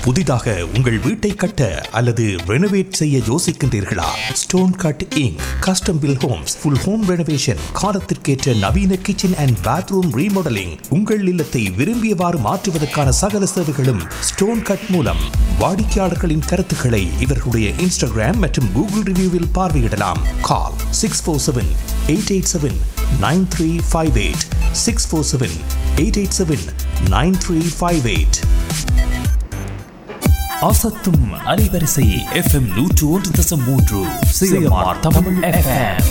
புதிதாக உங்கள் வீட்டை கட்ட அல்லது ரெனோவேட் செய்ய யோசிக்கின்றீர்களா stone cut ink custom built homes full home renovation காலத்திற்கேற்ற நவீன கிச்சன் அண்ட் பாத்ரூம் ரீமாடலிங் உங்கள் இல்லத்தை விரும்பியவாறு மாற்றுவதற்கான சகல சேவைகளும் ஸ்டோன் கட் மூலம் வாடிக்கையாளர்களின் கருத்துக்களை இவர்களுடைய இன்ஸ்டாகிராம் மற்றும் கூகுள் ரிவ்யூவில் பார்வையிடலாம் call six four seven eight eight seven nine three five eight six four seven eight eight seven nine three five eight அசத்தும் அலைவரிசை எஃப்எம் நூற்று ஒன்று தசம் மூன்று CMR Tamil FM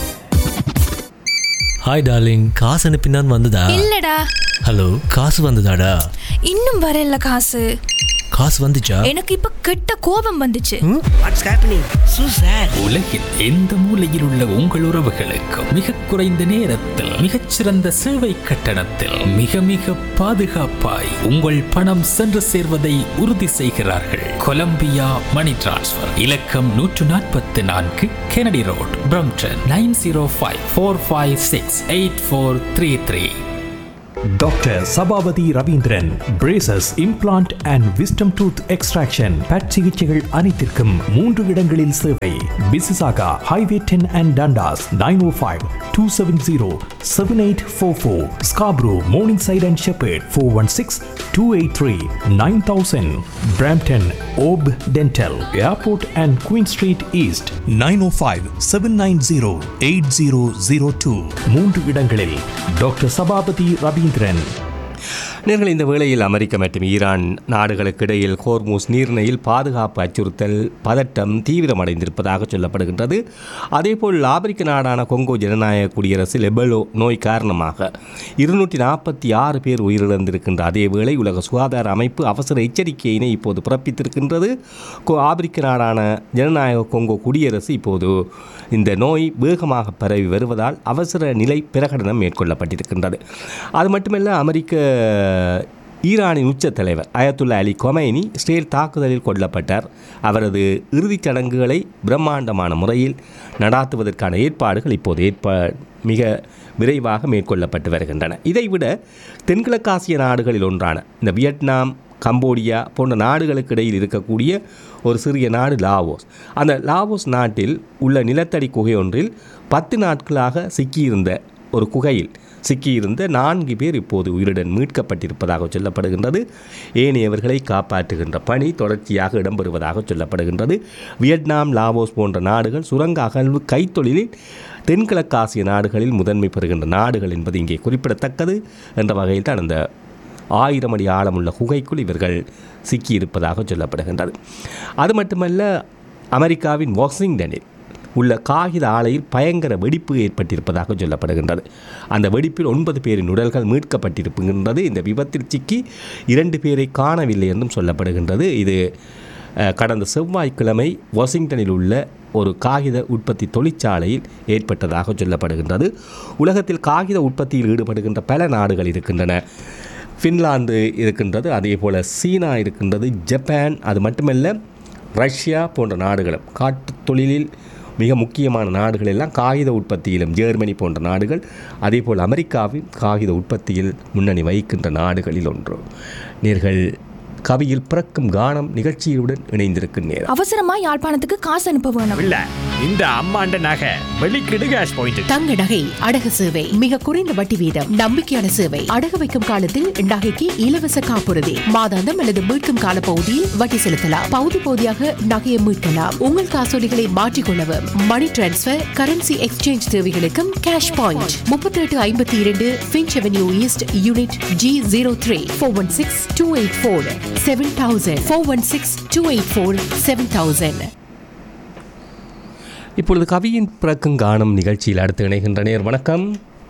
hi darling காசு அனுப்பினான் வந்ததா இல்லடா ஹலோ காசு வந்ததாடா இன்னும் வரல காசு காசு வந்துச்சா எனக்கு இப்ப கெட்ட கோபம் வந்துச்சு வாட்ஸ் ஹேப்பனிங் சூ சார் உலகில் எந்த மூலையில் உள்ள உங்கள் உறவுகளுக்கும் மிக குறைந்த நேரத்தில் மிகச்சிறந்த சேவை கட்டணத்தில் மிக மிக பாதுகாப்பாய் உங்கள் பணம் சென்று சேர்வதை உறுதி செய்கிறார்கள் கொலம்பியா மணி டிரான்ஸ்ஃபர் இலக்கம் நூற்று நாற்பத்தி நான்கு Kennedy road Brampton nine zero five four five six eight four three three doctor Sabapathy Ravindran braces implant and wisdom tooth extraction பட் சிகிச்சைகள் அனைத்திற்கும் மூன்று இடங்களில் சேவை Mississauga highway ten and Dundas nine o five two seven zero seven eight four four Scarborough Morningside and Sheppard four one six two eight three nine thousand Brampton op dental airport and Queen street east nine o five seven nine zero eight zero zero two மூன்று இடங்களில் doctor Sabapathy Ravindran நேர்கள் இந்த வேளையில் அமெரிக்க மற்றும் Iran நாடுகளுக்கு இடையில் ஹோர்மூஸ் நீர்நிலையில் பாதுகாப்பு அச்சுறுத்தல் பதட்டம் தீவிரமடைந்திருப்பதாக சொல்லப்படுகின்றது அதேபோல் ஆப்பிரிக்க நாடான கொங்கோ ஜனநாயக குடியரசில் எபலோ நோய் காரணமாக இருநூற்றி நாற்பத்தி ஆறு பேர் உயிரிழந்திருக்கின்ற அதே வேளை உலக சுகாதார அமைப்பு அவசர எச்சரிக்கையினை இப்போது பிறப்பித்திருக்கின்றது கொ- ஆப்பிரிக்க நாடான ஜனநாயக கொங்கோ குடியரசு இப்போது இந்த நோய் வேகமாக பரவி வருவதால் அவசர நிலை பிரகடனம் மேற்கொள்ளப்பட்டிருக்கின்றது அது மட்டுமல்ல அமெரிக்க ஈரானின் உச்ச தலைவர் அயத்துல்லா அலி கொமைனி இஸ்ரேல் தாக்குதலில் கொல்லப்பட்டார் அவரது இறுதிச் சடங்குகளை பிரம்மாண்டமான முறையில் நடாத்துவதற்கான ஏற்பாடுகள் இப்போது ஏற்பா மிக விரைவாக மேற்கொள்ளப்பட்டு வருகின்றன இதைவிட தென்கிழக்காசிய நாடுகளில் ஒன்றான இந்த வியட்நாம் கம்போடியா போன்ற நாடுகளுக்கு இடையில் இருக்கக்கூடிய ஒரு சிறிய நாடு லாவோஸ் அந்த லாவோஸ் நாட்டில் உள்ள நிலத்தடி குகை ஒன்றில் பத்து நாட்களாக சிக்கியிருந்த ஒரு குகையில் சிக்கியிருந்த நான்கு பேர் இப்போது உயிருடன் மீட்கப்பட்டிருப்பதாக சொல்லப்படுகின்றது ஏனையவர்களை காப்பாற்றுகின்ற பணி தொடர்ச்சியாக இடம்பெறுவதாக சொல்லப்படுகின்றது வியட்நாம் லாவோஸ் போன்ற நாடுகள் சுரங்க அகழ்வு கைத்தொழிலில் தென்கிழக்காசிய நாடுகளில் முதன்மை பெறுகின்ற நாடுகள் என்பது இங்கே குறிப்பிடத்தக்கது என்ற வகையில் தான் அந்த ஆயிரம் அடி ஆழமுள்ள குகைக்குள் இவர்கள் சிக்கியிருப்பதாக சொல்லப்படுகின்றது அது மட்டுமல்ல அமெரிக்காவின் வாஷிங்டனில் உள்ள காகித ஆலையில் பயங்கர வெடிப்பு ஏற்பட்டிருப்பதாக சொல்லப்படுகின்றது அந்த வெடிப்பில் ஒன்பது பேரின் உடல்கள் மீட்கப்பட்டிருக்கின்றது இந்த விபத்தில் சிக்கி இரண்டு பேரை காணவில்லை என்றும் சொல்லப்படுகின்றது இது அஹ், கடந்த செவ்வாய்க்கிழமை வாஷிங்டனில் உள்ள ஒரு காகித உற்பத்தி தொழிற்சாலையில் ஏற்பட்டதாக சொல்லப்படுகின்றது உலகத்தில் காகித உற்பத்தியில் ஈடுபடுகின்ற பல நாடுகள் இருக்கின்றன ஃபின்லாந்து இருக்கின்றது அதே போல் சீனா இருக்கின்றது ஜப்பான் அது மட்டுமல்ல ரஷ்யா போன்ற நாடுகளும் காட்டுத் தொழிலில் மிக முக்கியமான நாடுகள் எல்லாம் காகித உற்பத்தியிலும் ஜெர்மனி போன்ற நாடுகள் அதேபோல் அமெரிக்காவின் காகித உற்பத்தியில் முன்னணி வகிக்கின்ற நாடுகளில் ஒன்று நேர்கள் கவியில் பிறக்கும் கானம் நிகழ்ச்சியுடன் இணைந்திருக்கும் நேரம் அவசரமா யாழ்ப்பாணத்துக்கு காசு அனுப்ப வேணும் இல்ல இந்த அம்மாண்ட நகை வெளிக்கிடு கேஷ் பாயிண்ட் தங்க நகை அடகு சேவை மிக குறைந்த வட்டி வீதம் நம்பிக்கையான சேவை அடகு வைக்கும் காலத்தில் நகைக்கு இலவச காப்புறுதி மாதாந்தம் அல்லது மீட்கும் கால பகுதியில் வட்டி செலுத்தலாம் பகுதி பகுதியாக நகையை மீட்கலாம் உங்கள் காசோலிகளை மாற்றிக்கொள்ளவும் மணி டிரான்ஸ்ஃபர் கரன்சி எக்ஸ்சேஞ்ச் தேவைகளுக்கும் கேஷ் பாயிண்ட் முப்பத்தி எட்டு ஐம்பத்தி இரண்டு Finch avenue east unit G zero three four one six two eight four seven thousand four one six two eight four seven thousand இப்பொழுது கவியின் பிறக்கும் கானம் நிகழ்ச்சியில் அடுத்து இணைகின்ற நேர் வணக்கம்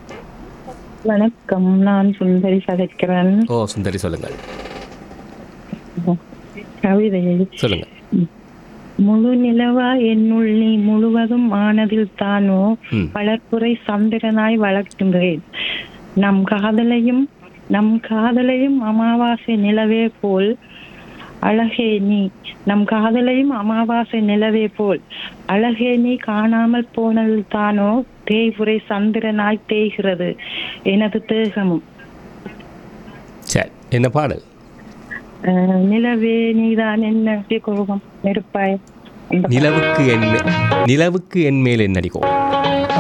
வணக்கம் நான் சுந்தரி சதைக்கிறேன் ஓ சுந்தரி சொல்லுங்கள் கவிதையை சொல்லுங்கள் முழு நிலவா என்னுள் நீ முழுவதும் ஆனதில் தானோ ம். வளர்ப்புரை சந்திரனாய் வளர்க்கின்றேன் நம் காதலையும் நம் காதலையும் அமாவாசை நிலவே போல் அழகே நீ நம் காதலையும் அமாவாசை நிலவே போல் அழகே நீ காணாமல் போனதில் தானோ தேய்புரை சந்திரனாய் தேய்கிறது எனது தேகமும் சரி என்ன பாடல் அஹ், நிலவே நீதான் என்ன கோபம் நெருப்பாய் அந்த நிலவுக்கு என் மே- நிலவுக்கு என் மேல் என்னடி கோபம்